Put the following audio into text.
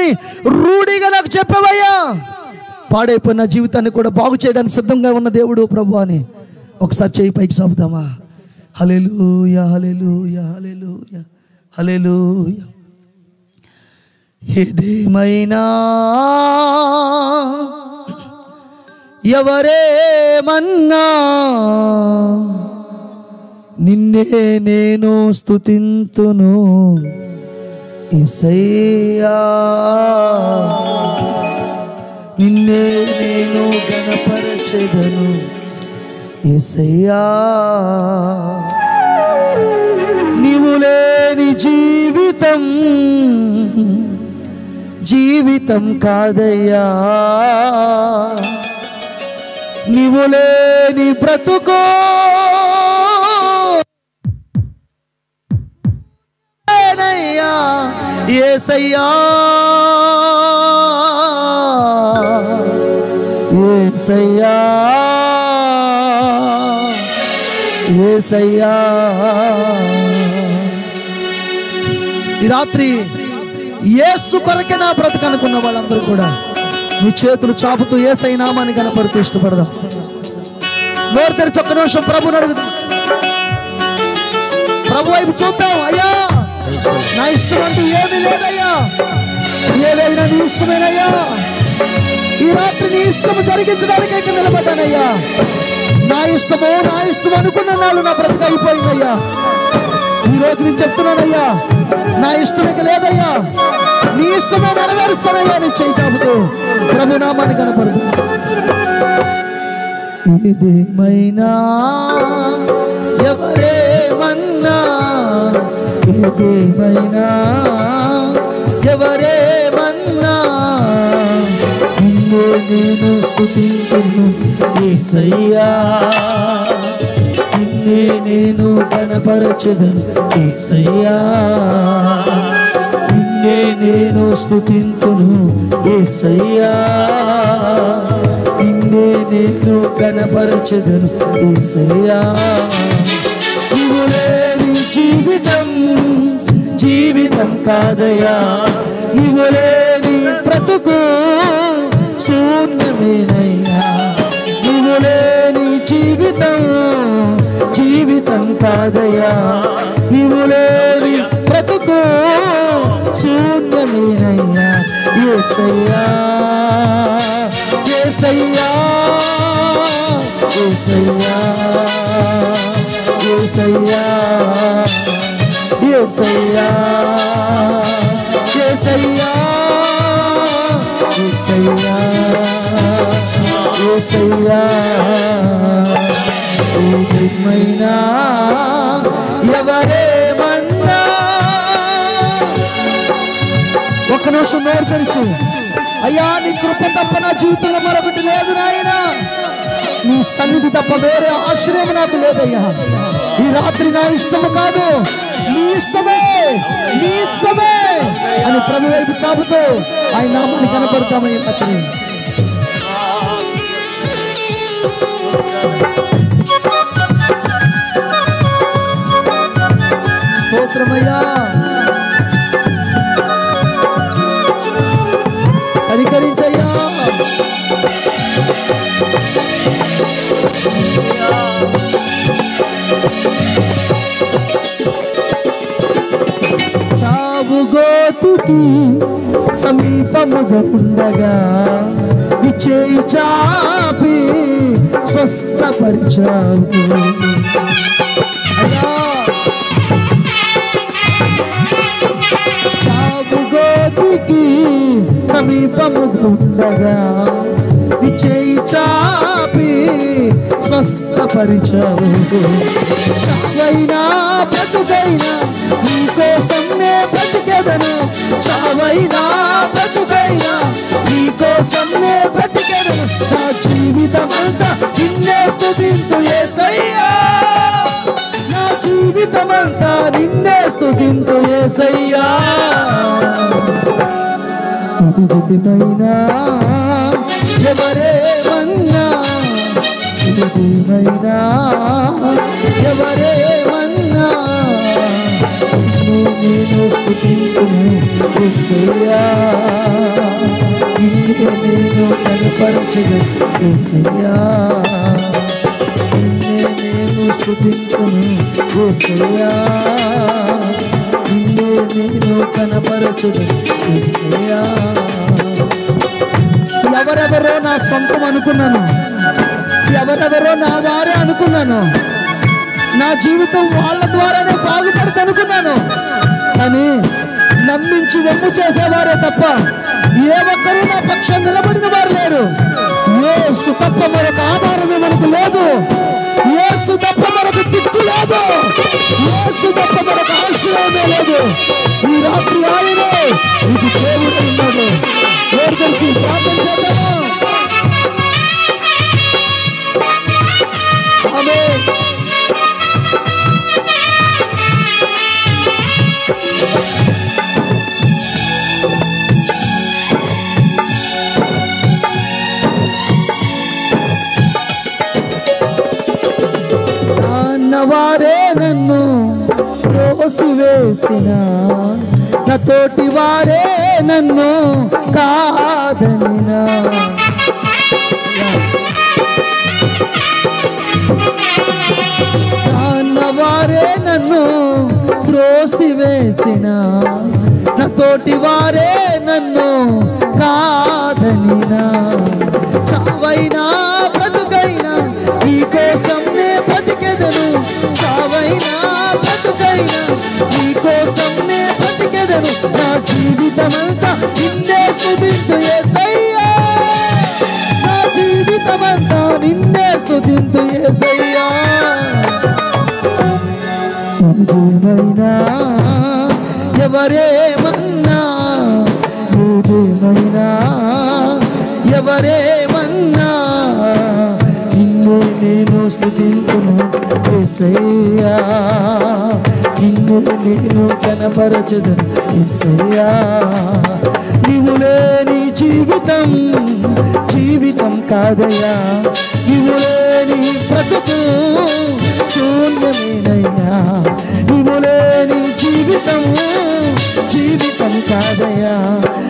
అని రూఢిగా నాకు చెప్పవయ్యా పాడైపోయిన జీవితాన్ని కూడా బాగు చేయడానికి సిద్ధంగా ఉన్న దేవుడు ప్రభు అని ఒకసారి చేయి పైకి సాపుదామా హలెలూయ హలెలూయ హలెలూయ హలెలూయ ఏదేమైనా ఎవరేమన్నా నిన్నే నేను స్తుతింతును ఇసయ్యా నిన్నే నేను గణపరచెదను ఇసయ్యా నీవు లేని జీవితం జీవితం కాదయ్యా నీవు లేని బ్రతుకో ఏనయ్యా, ఏసయ్యా ఏసయ్యా ఏసయ్యా ఈ రాత్రి ఏసు కొరకే నా బ్రతుకు అనుకున్న వాళ్ళందరూ కూడా మీ చేతులు చాపుతూ ఏసై నామాన్ని కనపడుతూ ఇష్టపడదాం నోరు తెరిచి ఒక్క నిమిషం ప్రభుని అడుగుదాం ప్రభు వైపు చూద్దాం అయ్యా నా ఇష్టం అంటూ ఏమీ లేదయ్యా ఏదైనా నీ ఇష్టమేనయ్యా ఈ రాత్రి నీ ఇష్టము జరిగించడానికి ఇక్కడ నిలబడ్డానయ్యా నా ఇష్టము నా ఇష్టం అనుకున్న నాళ్ళు నా బ్రతుకు అయిపోయిందయ్యా ఈ రోజు నేను చెప్తున్నానయ్యా నా ఇష్టం ఇక లేదయ్యా నీ ఇష్టమే నెరవేరుస్తానయ్యా నీ చేయి చాపుతూ ప్రభు నామాన్ని కనపడదు ఏదేమైనా ఎవరేమన్నా ఏదేమైనా ఎవరేమన్నా నిన్నే నేను స్థుతించును ఏసయ్యా నిన్నే నేను కనపరచదను ఏసయ్యా నిన్నే నేను స్థుతింతును ఏసయ్యా నిన్నే నేను కనపరచదను ఏసయ్యా నువ్వు లేని జీవితం జీవితం కాదయా నువ్వు లేని బ్రతుకు శూన్యమేనయ్యా నువ్వు లేని జీవితం జీవితం కాదయా నువ్వు లేని బ్రతుకు శూన్యమేనయ్యా ఏసయ్యా ఏసయ్యా ఏసయ్యా ఏసయ్యా ఏసయ్యా ఏసయ్యా ఏసయ్యా ఏసయ్యా ఏమైనా ఎవరేమన్నా ఒక్క నిమిషం నోరు తెరిచి అయ్యా నీ కృప తప్ప నా జీవితంలో మరొకటి లేదు నాయన నీ సన్నిధి తప్ప వేరే ఆశ్రయం నాకు లేదయ్యా ఈ రాత్రి నా ఇష్టము కాదు నీ ఇష్టమే నీ ఇష్టమే అని ప్రభు వైపు చాపుతూ ఆయన నామాన్ని కనపడతామని రాత్రి స్తోత్రమయ్యా కనికరించయ్యా చావు గోతుకి సమీపముగా ఉండగా నీ చేయి చాపి స్వస్థపరిచావు అయ్యా చావు గోతికి సమీపముగా ఉండగా నీ చేయి చాపి స్వస్థపరిచావు చావైనా బ్రతుకైనా నీకోసం నే బ్రతికెదను చావైనా బ్రతుకైనా నీకోసం నే బ్రతికెదను నా జీవితమంతా నిన్నే స్తుతింతు యేసయ్యా నా జీవితమంతా నిన్నే స్తుతింతు యేసయ్యా ఇదిగైనా ఎవరేమన్నా ఇదిగైనా ఎవరేమన్నా నిన్ను నేను స్తుతింతును యేసయ్యా నీకే నేను కనపరచదు ఏసయ్యా నిన్నే నేను స్థుతించను ఏసయ్యా నిన్నే నేను కనపరచదు ఏసయ్యా ఎవరెవరో నా సొంతం అనుకున్నాను ఎవరెవరో నా వారే అనుకున్నాను నా జీవితం వాళ్ళ ద్వారానే బాగుపడతా అనుకున్నాను కానీ నమ్మించి వమ్ము చేసేవారే తప్ప ఏ ఒక్కరూ నా పక్షం నిలబడిన వారు లేరు ఏసు తప్ప మరొక ఆధారమే మనకు లేదు ఏసు తప్ప మరొక దిక్కు లేదు ఏసు తప్ప మరొక ఆశ్రయమే లేదు ఈ రాత్రి ఆయనే ఇది దేవుడు ఉన్నాడు పేరు తెరిచి ప్రార్థన చేద్దామా ఆమేన్. అన్నవారే నన్ను త్రోసివేసిన నా తోటి వారే నన్ను కాదనినా అన్నవారే నన్ను త్రోసివేసిన నా తోటి వారే నన్ను కాదనినా చావైనా బ్రతుకైనా ఈ కోసం నే బతికెదను చావైనా బ్రతుకైనా ఈ కోసం నే బతికెదను నా జీవితమంతా నిన్నే స్తుతింతు యేసయ్యా నా జీవితమంతా నిన్నే స్తుతింతు యేసయ్యా ఏదేమైనా ఎవరేమన్నా ఏదేమైనా ఎవరేమన్నా నిన్ను నేను స్థుతించును ఏసయ్యా నిన్ను నేను కనపరచదును ఏసయ్యా నీవు లేని జీవితం జీవితం కాదయ్యా నీవు లేని బ్రతుకు శూన్యమేనయ్యా నీవు లేని జీవితం జీవితం కాదయ్యా